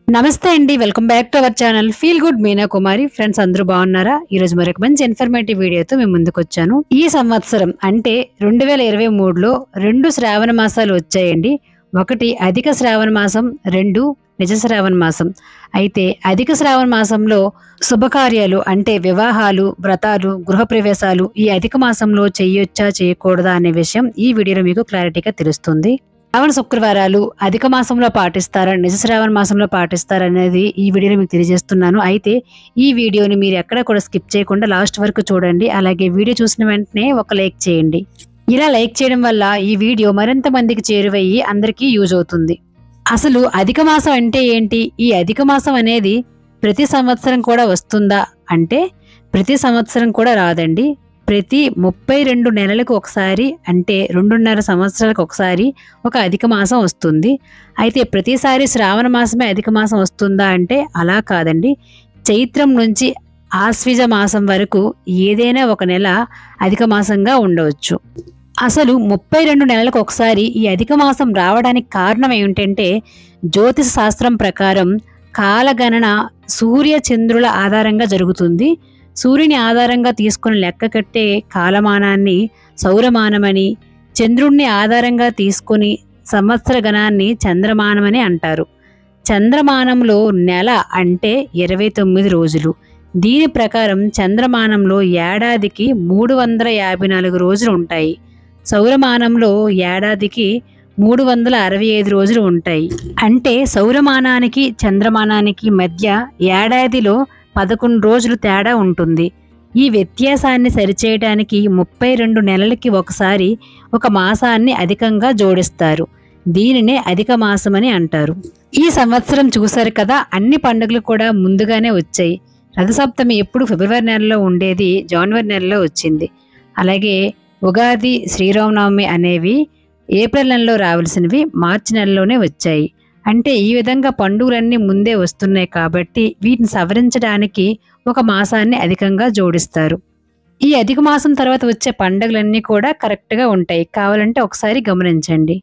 నమస్తే అండి welcome back to our channel feel good Meena Kumari friends అందరూ బాగున్నారా ఈ రోజు మరొక మంచి ఇన్ఫర్మేటివ్ వీడియోతో మేము ముందుకు వచ్చాను ఈ సంవత్సరం అంటే రెండు వేల ఇరవై మూడులో రెండు శ్రావణ మాసాలు వచ్చాయండి ఒకటి అధిక శ్రావణ మాసం రెండు నిజ శ్రావణ మాసం అయితే అధిక శ్రావణ మాసంలో శుభకార్యాలు అంటే వివాహాలు వ్రతాలు గృహప్రవేశాలు ఈ అధిక మాసంలో చేయొచ్చా చేయకూడదా అనే విషయం ఈ వీడియోలో మీకు క్లారిటీగా తెలుస్తుంది శ్రావణ శుక్రవారాలు అధిక మాసంలో పాటిస్తారా నిజ శ్రావణ మాసంలో పాటిస్తారా అనేది ఈ వీడియోలో మీకు తెలియజేస్తున్నాను అయితే ఈ వీడియోని మీరు ఎక్కడ కూడా స్కిప్ చేయకుండా లాస్ట్ వరకు చూడండి అలాగే వీడియో చూసిన వెంటనే ఒక లైక్ చేయండి ఇలా లైక్ చేయడం వల్ల ఈ వీడియో మరింత మందికి చేరువయ్యి అందరికీ యూజ్ అవుతుంది అసలు అధిక మాసం అంటే ఏంటి ఈ అధిక మాసం అనేది ప్రతి సంవత్సరం కూడా వస్తుందా అంటే ప్రతి సంవత్సరం కూడా రాదండి ప్రతి ముప్పై రెండు నెలలకు ఒకసారి అంటే రెండున్నర సంవత్సరాలకు ఒకసారి ఒక అధిక మాసం వస్తుంది అయితే ప్రతిసారి శ్రావణ మాసమే అధిక మాసం వస్తుందా అంటే అలా కాదండి చైత్రం నుంచి ఆశ్విజ మాసం వరకు ఏదైనా ఒక నెల అధిక మాసంగా ఉండవచ్చు అసలు ముప్పై రెండు నెలలకు ఒకసారి ఈ అధిక మాసం రావడానికి కారణం ఏమిటంటే జ్యోతిష శాస్త్రం ప్రకారం కాలగణన సూర్య చంద్రుల ఆధారంగా జరుగుతుంది సూర్యుని ఆధారంగా తీసుకుని లెక్క కట్టే కాలమానాన్ని సౌరమానమని చంద్రుణ్ణి ఆధారంగా తీసుకుని సంవత్సర గణాన్ని చంద్రమానమని అంటారు చంద్రమానంలో నెల అంటే ఇరవై తొమ్మిది రోజులు దీని ప్రకారం చంద్రమానంలో ఏడాదికి మూడు వందల యాభై నాలుగు రోజులు ఉంటాయి సౌరమానంలో ఏడాదికి మూడు వందల అరవై ఐదు రోజులు ఉంటాయి అంటే సౌరమానానికి చంద్రమానానికి మధ్య ఏడాదిలో పదకొండు రోజులు తేడా ఉంటుంది ఈ వ్యత్యాసాన్ని సరిచేయడానికి ముప్పై రెండు నెలలకి ఒకసారి ఒక మాసాన్ని అధికంగా జోడిస్తారు దీనినే అధిక మాసమని అంటారు ఈ సంవత్సరం చూశారు కదా అన్ని పండుగలు కూడా ముందుగానే వచ్చాయి రథసప్తమి ఎప్పుడు ఫిబ్రవరి నెలలో ఉండేది జనవరి నెలలో వచ్చింది అలాగే ఉగాది శ్రీరామనవమి అనేవి ఏప్రిల్ నెలలో రావాల్సినవి మార్చి నెలలోనే వచ్చాయి అంటే ఈ విధంగా పండుగలన్నీ ముందే వస్తున్నాయి కాబట్టి వీటిని సవరించడానికి ఒక మాసాన్ని అధికంగా జోడిస్తారు ఈ అధిక మాసం తర్వాత వచ్చే పండుగలన్నీ కూడా కరెక్ట్గా ఉంటాయి కావాలంటే ఒకసారి గమనించండి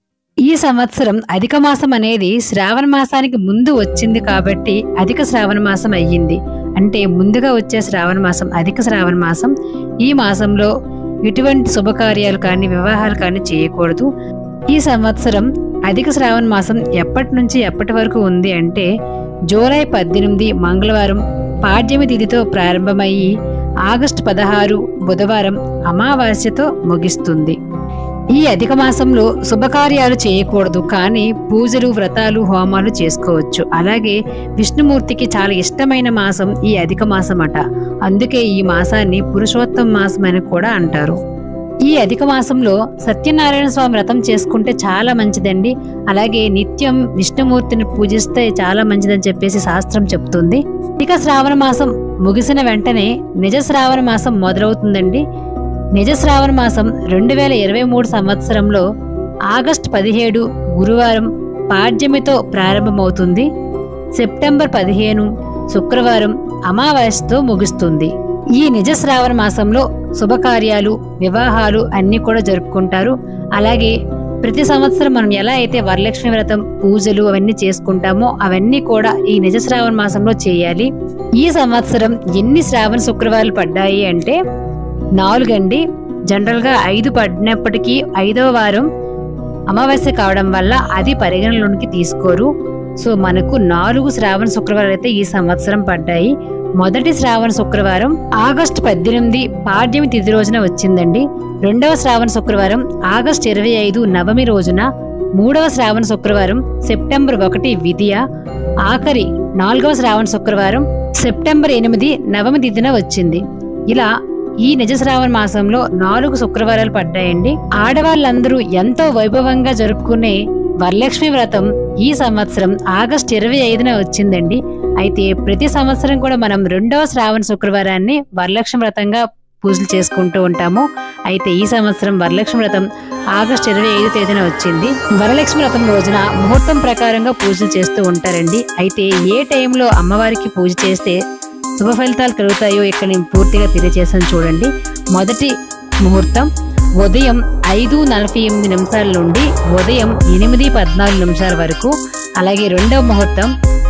ఈ సంవత్సరం అధిక మాసం అనేది శ్రావణ మాసానికి ముందు వచ్చింది కాబట్టి అధిక శ్రావణ మాసం అయ్యింది అంటే ముందుగా వచ్చే శ్రావణ మాసం అధిక శ్రావణ మాసం ఈ మాసంలో ఎటువంటి శుభకార్యాలు కానీ వివాహాలు కానీ చేయకూడదు ఈ సంవత్సరం అధిక శ్రావణ మాసం ఎప్పటి నుంచి ఎప్పటి వరకు ఉంది అంటే జూలై పద్దెనిమిది మంగళవారం పాడ్యమి తిథితో ప్రారంభమయ్యి ఆగస్టు పదహారు బుధవారం అమావాస్యతో ముగిస్తుంది ఈ అధిక మాసంలో శుభకార్యాలు చేయకూడదు కానీ పూజలు వ్రతాలు హోమాలు చేసుకోవచ్చు అలాగే విష్ణుమూర్తికి చాలా ఇష్టమైన మాసం ఈ అధిక మాసం అట అందుకే ఈ మాసాన్ని పురుషోత్తమ మాసం అని కూడా అంటారు ఈ అధిక మాసంలో సత్యనారాయణ స్వామి వ్రతం చేసుకుంటే చాలా మంచిదండి అలాగే నిత్యం విష్ణుమూర్తిని పూజిస్తే చాలా మంచిదని చెప్పేసి శాస్త్రం చెప్తుంది ఇక శ్రావణ మాసం ముగిసిన వెంటనే నిజ శ్రావణ మాసం మొదలవుతుందండి నిజ శ్రావణ మాసం రెండు వేల ఇరవై మూడు సంవత్సరంలో ఆగస్టు పదిహేడు గురువారం పాడ్యమితో ప్రారంభమవుతుంది సెప్టెంబర్ పదిహేను శుక్రవారం అమావాస్యతో ముగుస్తుంది ఈ నిజ శ్రావణ మాసంలో శుభకార్యాలు వివాహాలు అన్ని కూడా జరుపుకుంటారు అలాగే ప్రతి సంవత్సరం మనం ఎలా అయితే వరలక్ష్మి వ్రతం పూజలు అవన్నీ చేసుకుంటామో అవన్నీ కూడా ఈ నిజ శ్రావణ మాసంలో చేయాలి ఈ సంవత్సరం ఎన్ని శ్రావణ శుక్రవారాలు పడ్డాయి అంటే నాలుగండి జనరల్గా ఐదు పడినప్పటికీ ఐదవ వారం అమావాస్య కావడం వల్ల అది పరిగణలోనికి తీసుకోరు సో మనకు నాలుగు శ్రావణ శుక్రవారాలు అయితే ఈ సంవత్సరం పడ్డాయి మొదటి శ్రావణ శుక్రవారం ఆగస్టు పద్దెనిమిది పాడ్యమి తిథి రోజున వచ్చిందండి రెండవ శ్రావణ శుక్రవారం ఆగస్టు ఇరవై ఐదు నవమి రోజున మూడవ శ్రావణ శుక్రవారం సెప్టెంబర్ ఒకటి విధియ ఆఖరి నాలుగవ శ్రావణ శుక్రవారం సెప్టెంబర్ ఎనిమిది నవమి తిథిన వచ్చింది ఇలా ఈ నిజ శ్రావణ మాసంలో నాలుగు శుక్రవారాలు పడ్డాయండి ఆడవాళ్ళందరూ ఎంతో వైభవంగా జరుపుకునే వరలక్ష్మి వ్రతం ఈ సంవత్సరం ఆగస్ట్ ఇరవై ఐదున వచ్చిందండి అయితే ప్రతి సంవత్సరం కూడా మనం రెండవ శ్రావణ శుక్రవారాన్ని వరలక్ష్మి వ్రతంగా పూజలు చేసుకుంటూ ఉంటాము అయితే ఈ సంవత్సరం వరలక్ష్మి వ్రతం ఆగస్ట్ ఇరవై ఐదు తేదీన వచ్చింది వరలక్ష్మి వ్రతం రోజున ముహూర్తం ప్రకారంగా పూజలు చేస్తూ ఉంటారండి అయితే ఏ టైంలో అమ్మవారికి పూజ చేస్తే శుభ ఫలితాలు కలుగుతాయో ఇక్కడ నేను పూర్తిగా తెలియజేసాను చూడండి మొదటి ముహూర్తం ఉదయం ఐదు నలభై ఎనిమిది నిమిషాల నుండి ఉదయం ఎనిమిది పద్నాలుగు నిమిషాల వరకు అలాగే రెండవ ముహూర్తం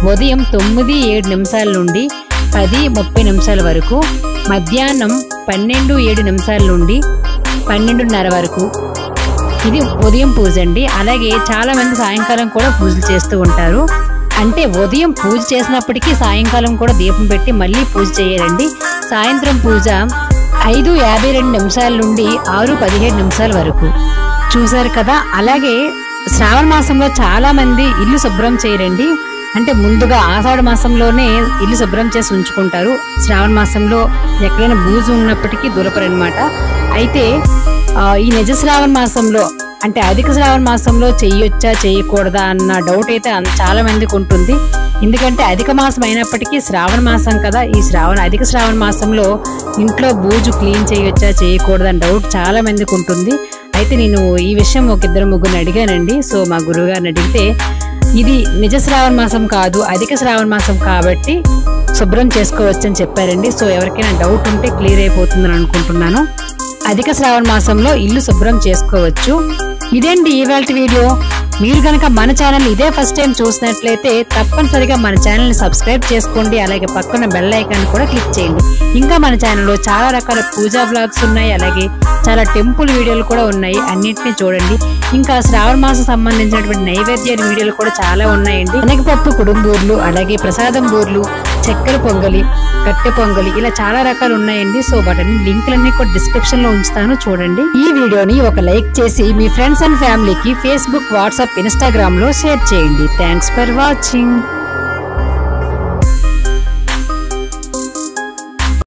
ఉదయం తొమ్మిది ఏడు నిమిషాల నుండి పది ముప్పై నిమిషాల వరకు మధ్యాహ్నం పన్నెండు ఏడు నిమిషాల నుండి పన్నెండున్నర వరకు ఇది ఉదయం పూజ అండి అలాగే చాలా మంది సాయంకాలం కూడా పూజలు చేస్తూ ఉంటారు అంటే ఉదయం పూజ చేసినప్పటికీ సాయంకాలం కూడా దీపం పెట్టి మళ్ళీ పూజ చేయాలండి సాయంత్రం పూజ ఐదు యాభై రెండు నిమిషాల నుండి ఆరు పదిహేడు నిమిషాల వరకు చూశారు కదా అలాగే శ్రావణ మాసంలో చాలా మంది ఇల్లు శుభ్రం చేయరండి అంటే ముందుగా ఆషాఢ మాసంలోనే ఇల్లు శుభ్రం చేసి ఉంచుకుంటారు శ్రావణ మాసంలో ఎక్కడైనా బూజు ఉన్నప్పటికీ దులపరనమాట అయితే ఆ, ఈ నిజ శ్రావణ మాసంలో అంటే అధిక శ్రావణ మాసంలో చెయ్యొచ్చా చేయకూడదా అన్న డౌట్ అయితే అన్- చాలా మందికి ఉంటుంది ఎందుకంటే అధిక మాసం అయినప్పటికీ శ్రావణ మాసం కదా ఈ శ్రావణ అధిక శ్రావణ మాసంలో ఇంట్లో బూజు క్లీన్ చేయొచ్చా చేయకూడదా అని డౌట్ చాలా మందికి ఉంటుంది అయితే నేను ఈ విషయం ఒక ఇద్దరు ముగ్గురిని అడిగానండి సో మా గురువుగారిని అడిగితే ఇది నిజ శ్రావణ మాసం కాదు అధిక శ్రావణ మాసం కాబట్టి శుభ్రం చేసుకోవచ్చని చెప్పారండి సో ఎవరికైనా డౌట్ ఉంటే క్లియర్ అయిపోతుందని అనుకుంటున్నాను అధిక శ్రావణ మాసంలో ఇల్లు శుభ్రం చేసుకోవచ్చు ఇదేంటి ఇవాళ వీడియో మీరు కనుక మన ఛానల్ ఇదే ఫస్ట్ టైం చూసినట్లయితే తప్పనిసరిగా మన ఛానల్ ని సబ్స్క్రైబ్ చేసుకోండి అలాగే పక్కన బెల్ ఐకాన్ కూడా క్లిక్ చేయండి ఇంకా మన ఛానల్లో చాలా రకాల పూజా బ్లాగ్స్ ఉన్నాయి అలాగే చాలా టెంపుల్ వీడియోలు కూడా ఉన్నాయి అన్నిటిని చూడండి ఇంకా శ్రావణ మాసం సంబంధించినటువంటి నైవేద్య వీడియోలు కూడా చాలా ఉన్నాయండి శనగపప్పు కుడుంబూర్లు అలాగే ప్రసాదం బూర్లు చక్కెర పొంగలి కట్టె పొంగలి ఇలా చాలా రకాలు ఉన్నాయండి సో వాటిని లింకులన్నీ కూడా డిస్క్రిప్షన్ లో ఉంచుతాను చూడండి ఈ వీడియోని ఒక లైక్ చేసి మీ ఫ్రెండ్స్ అండ్ ఫ్యామిలీకి ఫేస్బుక్ వాట్సాప్ ఇన్స్టాగ్రామ్ లో షేర్ చేయండి థ్యాంక్స్ ఫర్ వాచింగ్